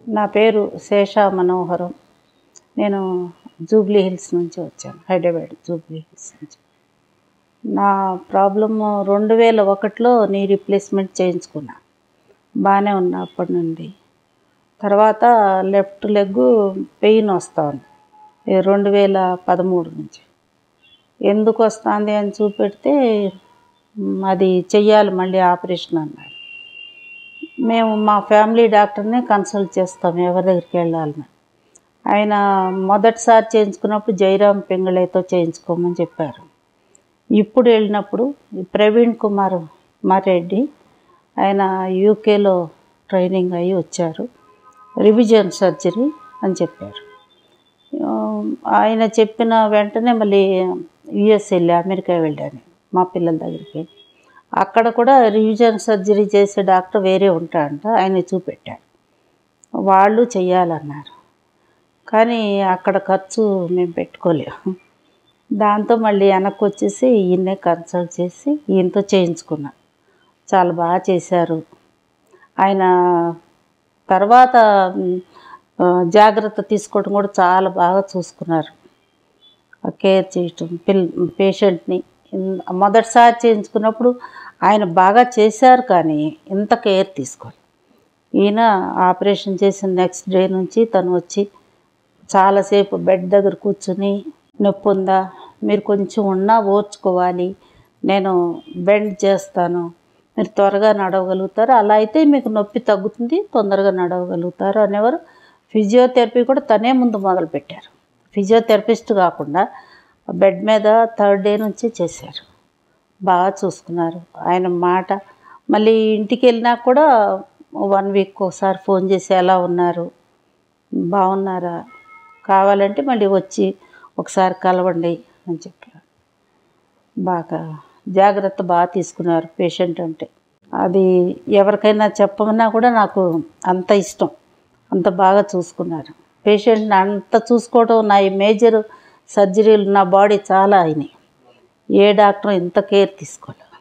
నా పేరు శేష మనోహరం నేను జూబ్లీ హిల్స్ నుంచి వచ్చాను హైదరాబాద్ జూబ్లీ హిల్స్ నుంచి నా ప్రాబ్లము రెండు వేల ఒకటిలో నీ రీప్లేస్మెంట్ చేయించుకున్నా బాగానే ఉన్నా అప్పటి నుండి తర్వాత లెఫ్ట్ లెగ్ పెయిన్ వస్తుంది రెండు వేల పదమూడు నుంచి ఎందుకు వస్తుంది అని చూపెడితే మ్, అది చెయ్యాలి మళ్ళీ ఆపరేషన్ అన్నారు మేము మా ఫ్యామిలీ డాక్టర్ని కన్సల్ట్ చేస్తాం ఎవరి దగ్గరికి వెళ్ళాలని ఆయన మొదటిసారి చేయించుకున్నప్పుడు జయరామ్ పింగళేతో చేయించుకోమని చెప్పారు ఇప్పుడు వెళ్ళినప్పుడు ఈ ప్రవీణ్ కుమార్ మారెడ్డి ఆయన యూకేలో ట్రైనింగ్ అయ్యి వచ్చారు రివిజన్ సర్జరీ అని చెప్పారు ఆ, ఆయన చెప్పిన వెంటనే మళ్ళీ యుఎస్ వెళ్ళి అమెరికా వెళ్ళాను మా పిల్లల దగ్గరికి అక్కడ కూడా రివిజన్ సర్జరీ చేసే డాక్టర్ వేరే ఉంటాడంట ఆయన చూపెట్టాడు వాళ్ళు చెయ్యాలన్నారు కానీ అక్కడ ఖర్చు మేము పెట్టుకోలేము దాంతో మళ్ళీ వెనక్కి వచ్చేసి ఈయన్నే కన్సల్ట్ చేసి ఈయనతో చేయించుకున్నా చాలా బాగా చేశారు ఆయన తర్వాత మ్, ఆ, జాగ్రత్త తీసుకోవడం కూడా చాలా బాగా చూసుకున్నారు కేర్ చేయటం పిల్ పేషెంట్ని ఇన్- మొదటిసారి చేయించుకున్నప్పుడు ఆయన బాగా చేశారు కానీ ఇంత కేర్ తీసుకోవాలి ఈయన ఆపరేషన్ చేసిన నెక్స్ట్ డే నుంచి తను వచ్చి చాలాసేపు బెడ్ దగ్గర కూర్చుని నొప్పి ఉందా మీరు కొంచెం ఉన్నా ఓర్చుకోవాలి నేను బెండ్ చేస్తాను మీరు త్వరగా నడవగలుగుతారు అలా అయితే మీకు నొప్పి తగ్గుతుంది తొందరగా నడవగలుగుతారు అనేవారు ఫిజియోథెరపీ కూడా తనే ముందు మొదలుపెట్టారు ఫిజియోథెరపిస్ట్ కాకుండా బెడ్ మీద థర్డ్ డే నుంచి చేశారు బాగా చూసుకున్నారు ఆయన మాట మళ్ళీ ఇంటికి వెళ్ళినా కూడా వన్ వీక్ ఒకసారి ఫోన్ చేసి ఎలా ఉన్నారు బాగున్నారా కావాలంటే మళ్ళీ వచ్చి ఒకసారి కలవండి అని చెప్పారు బాగా జాగ్రత్త బాగా తీసుకున్నారు పేషెంట్ అంటే అది ఎవరికైనా చెప్పమన్నా కూడా నాకు అంత ఇష్టం అంత బాగా చూసుకున్నారు పేషెంట్ని అంత చూసుకోవడం నా ఈ మేజర్ సర్జరీలు నా బాడీ చాలా అయినాయి ఏ డాక్టర్ ఇంత కేర్ తీసుకోలేదు